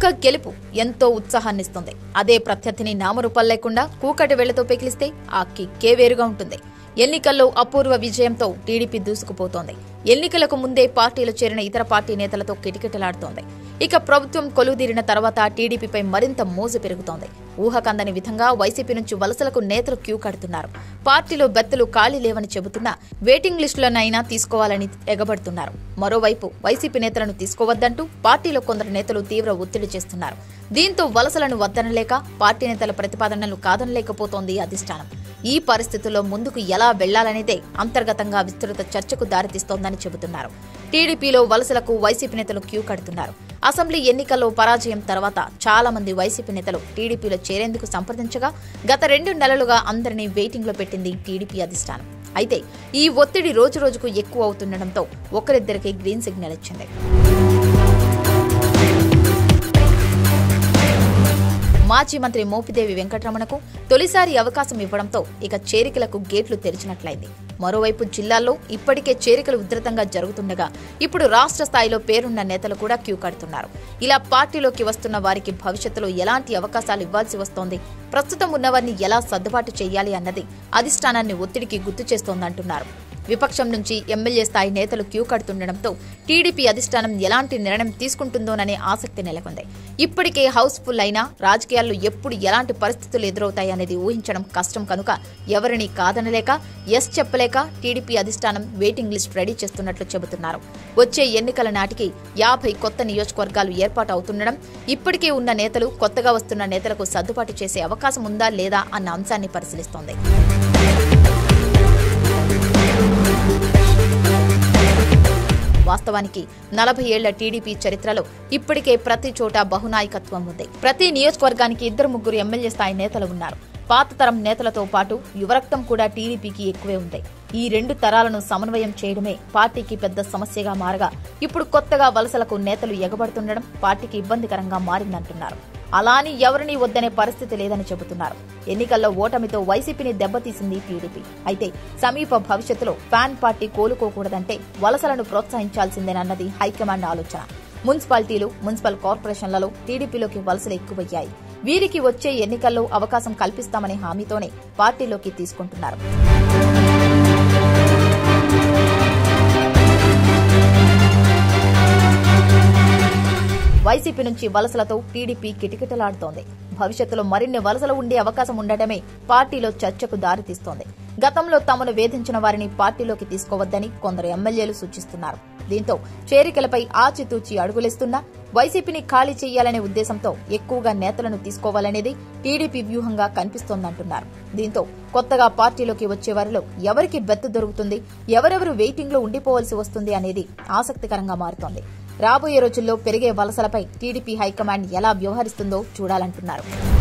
ఒక్క గెలుపు ఎంతో ఉత్సాహాన్నిస్తుంది అదే ప్రత్యర్థిని నామరూపాలు లేకుండా కూకటి వెళ్లతో పెకిలిస్తే ఆ కిక్కే వేరుగా ఉంటుంది ఎన్నికల్లో అపూర్వ విజయంతో టీడీపీ దూసుకుపోతోంది ఎన్నికలకు ముందే పార్టీలు చేరిన ఇతర పార్టీ నేతలతో కిటకిటలాడుతోంది ఇక ప్రభుత్వం కొలువుదీరిన తర్వాత టీడీపీపై మరింత మోజు పెరుగుతోంది ఊహకందని విధంగా వైసీపీ నుంచి వలసలకు నేతలు క్యూ కడుతున్నారు పార్టీలో బెత్తలు ఖాళీ లేవని చెబుతున్నా వెయిటింగ్ లిస్టులనైనా తీసుకోవాలని ఎగబడుతున్నారు మరోవైపు వైసీపీ నేతలను తీసుకోవద్దంటూ పార్టీలో కొందరు నేతలు తీవ్ర ఒత్తిడి చేస్తున్నారు దీంతో వలసలను వద్దనలేక పార్టీ నేతల ప్రతిపాదనలు కాదనలేకపోతోంది అధిష్టానం ఈ పరిస్థితుల్లో ముందుకు ఎలా వెళ్లాలనేదే అంతర్గతంగా విస్తృత చర్చకు దారితీస్తోందని చెబుతున్నారు టీడీపీలో వలసలకు వైసీపీ నేతలు క్యూ కడుతున్నారు అసెంబ్లీ ఎన్నికల్లో పరాజయం తర్వాత చాలా మంది వైసీపీ నేతలు టీడీపీలో చేరేందుకు సంప్రదించగా గత రెండు నెలలుగా అందరినీ వెయిటింగ్లో పెట్టింది టీడీపీ అధిష్టానం అయితే ఈ ఒత్తిడి రోజు రోజుకు ఎక్కువ అవుతుండటంతో ఒకరిద్దరికి గ్రీన్ సిగ్నల్ ఇచ్చింది మాజీ మంత్రి మోపిదేవి వెంకటరమణకు తొలిసారి అవకాశం ఇవ్వడంతో ఇక చేరికలకు గేట్లు తెరిచినట్లయింది మరోవైపు జిల్లాల్లో ఇప్పటికే చేరికలు ఉధృతంగా జరుగుతుండగా ఇప్పుడు రాష్ట్ర స్థాయిలో పేరున్న నేతలు కూడా క్యూ కడుతున్నారు ఇలా పార్టీలోకి వస్తున్న వారికి భవిష్యత్తులో ఎలాంటి అవకాశాలు ఇవ్వాల్సి వస్తోంది ప్రస్తుతం ఉన్నవారిని ఎలా సర్దుబాటు చేయాలి అన్నది అధిష్టానాన్ని ఒత్తిడికి గుర్తు చేస్తోందంటున్నారు విపక్షం నుంచి ఎమ్మెల్యే స్థాయి నేతలు క్యూ కడుతుండటంతో టీడీపీ అధిష్టానం ఎలాంటి నిర్ణయం తీసుకుంటుందోననే ఆసక్తి నెలకొంది ఇప్పటికే హౌస్ఫుల్ అయినా రాజకీయాల్లో ఎప్పుడు ఎలాంటి పరిస్థితులు ఎదురవుతాయనేది ఊహించడం కష్టం కనుక ఎవరిని కాదనలేక ఎస్ చెప్పలేక టీడీపీ అధిష్టానం వెయిటింగ్ లిస్ట్ రెడీ చేస్తున్నట్లు చెబుతున్నారు వచ్చే ఎన్నికల నాటికి యాభై కొత్త నియోజకవర్గాలు ఏర్పాటు అవుతుండడం ఇప్పటికే ఉన్న నేతలు కొత్తగా వస్తున్న నేతలకు సర్దుబాటు చేసే అవకాశం ఉందా లేదా అన్న అంశాన్ని పరిశీలిస్తోంది వాస్తవానికి నలభై ఏళ్ల టీడీపీ చరిత్రలో ఇప్పటికే ప్రతి చోట బహునాయకత్వం ఉంది ప్రతి నియోజకవర్గానికి ఇద్దరు ముగ్గురు ఎమ్మెల్యే స్థాయి నేతలు ఉన్నారు పాత తరం నేతలతో పాటు యువరక్తం కూడా టీడీపీకి ఎక్కువే ఉంది ఈ రెండు తరాలను సమన్వయం చేయడమే పార్టీకి పెద్ద సమస్యగా మారగా ఇప్పుడు కొత్తగా వలసలకు నేతలు ఎగబడుతుండడం పార్టీకి ఇబ్బందికరంగా మారిందంటున్నారు అలా అని ఎవరినీ వద్దనే పరిస్థితి లేదని చెబుతున్నారు ఎన్నికల్లో ఓటమితో వైసీపీని దెబ్బతీసింది టీడీపీ అయితే సమీప భవిష్యత్తులో ఫ్యాన్ పార్టీ కోలుకోకూడదంటే వలసలను ప్రోత్సహించాల్సిందేనన్నది హైకమాండ్ ఆలోచన మున్సిపాలిటీలు మున్సిపల్ కార్పొరేషన్లలో టీడీపీలోకి వలసలు ఎక్కువయ్యాయి వీరికి వచ్చే ఎన్నికల్లో అవకాశం కల్పిస్తామనే హామీతోనే పార్టీలోకి తీసుకుంటున్నారు వైసీపీ నుంచి వలసలతో టీడీపీ కిటకిటలాడుతోంది భవిష్యత్తులో మరిన్ని వలసలు ఉండే అవకాశం ఉండటమే పార్టీలో చర్చకు దారితీస్తోంది గతంలో తమను వేధించిన వారిని పార్టీలోకి తీసుకోవద్దని కొందరు ఎమ్మెల్యేలు సూచిస్తున్నారు దీంతో చేరికలపై ఆచితూచి అడుగులేస్తున్నా వైసీపీని ఖాళీ చేయాలనే ఉద్దేశంతో ఎక్కువగా నేతలను తీసుకోవాలనేది టీడీపీ వ్యూహంగా కనిపిస్తోందంటున్నారు దీంతో కొత్తగా పార్టీలోకి వచ్చే వారిలో ఎవరికి బెత్తు దొరుకుతుంది ఎవరెవరు వెయిటింగ్ లో ఉండిపోవలసి వస్తుంది అనేది ఆసక్తికరంగా మారుతోంది రాబోయే రోజుల్లో పెరిగే వలసలపై టీడీపీ హైకమాండ్ ఎలా వ్యవహరిస్తుందో చూడాలంటున్నారు